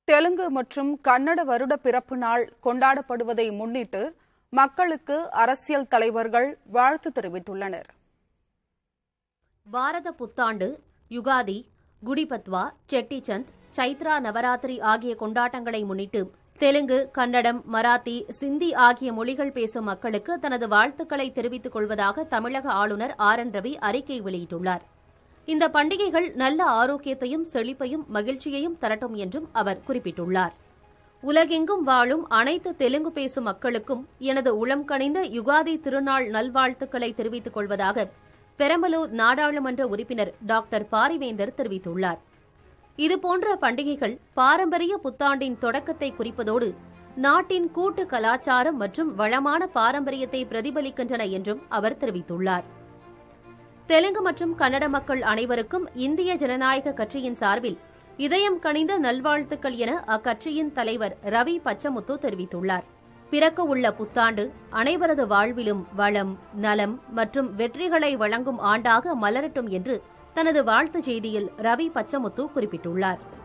தெலுங்கு மற்றும் கன்னட வருட பிறப்பு நாள் கொண்டாடப்படுவதை முன்னிட்டு மக்களுக்கு அரசியல் தலைவர்கள் வாழ்த்து தெரிவித்துள்ளனர் பாரத புத்தாண்டு யுகாதி குடிபத்வா செட்டிச்சந்த் சைத்ரா நவராத்திரி ஆகிய கொண்டாட்டங்களை முன்னிட்டு தெலுங்கு கன்னடம் மராத்தி சிந்தி ஆகிய மொழிகள் பேசும் மக்களுக்கு தனது வாழ்த்துக்களை தெரிவித்துக் கொள்வதாக தமிழக ஆளுநர் ஆர் என் ரவி அறிக்கை வெளியிட்டுள்ளார் இந்த பண்டிகைகள் நல்ல ஆரோக்கியத்தையும் செழிப்பையும் மகிழ்ச்சியையும் தரட்டும் என்றும் அவர் குறிப்பிட்டுள்ளார் உலகெங்கும் வாழும் அனைத்து தெலுங்கு பேசும் மக்களுக்கும் எனது உளம் கனிந்த யுகாதி திருநாள் நல்வாழ்த்துக்களை தெரிவித்துக் கொள்வதாக பெரம்பலூர் நாடாளுமன்ற உறுப்பினர் டாக்டர் பாரிவேந்தர் தெரிவித்துள்ளார் இதுபோன்ற பண்டிகைகள் பாரம்பரிய புத்தாண்டின் தொடக்கத்தை குறிப்பதோடு நாட்டின் கூட்டு கலாச்சாரம் மற்றும் வளமான பாரம்பரியத்தை பிரதிபலிக்கின்றன என்றும் அவர் தெரிவித்துள்ளார் தெலுங்கு மற்றும் கன்னட மக்கள் அனைவருக்கும் இந்திய ஜனநாயக கட்சியின் சார்பில் இதயம் கனிந்த நல்வாழ்த்துக்கள் என அக்கட்சியின் தலைவர் ரவி பச்சமுத்து தெரிவித்துள்ளார் பிறக்க உள்ள புத்தாண்டு அனைவரது வாழ்விலும் வளம் நலம் மற்றும் வெற்றிகளை வழங்கும் ஆண்டாக மலரட்டும் என்று தனது வாழ்த்துச் செய்தியில் ரவி பச்சமுத்து குறிப்பிட்டுள்ளார்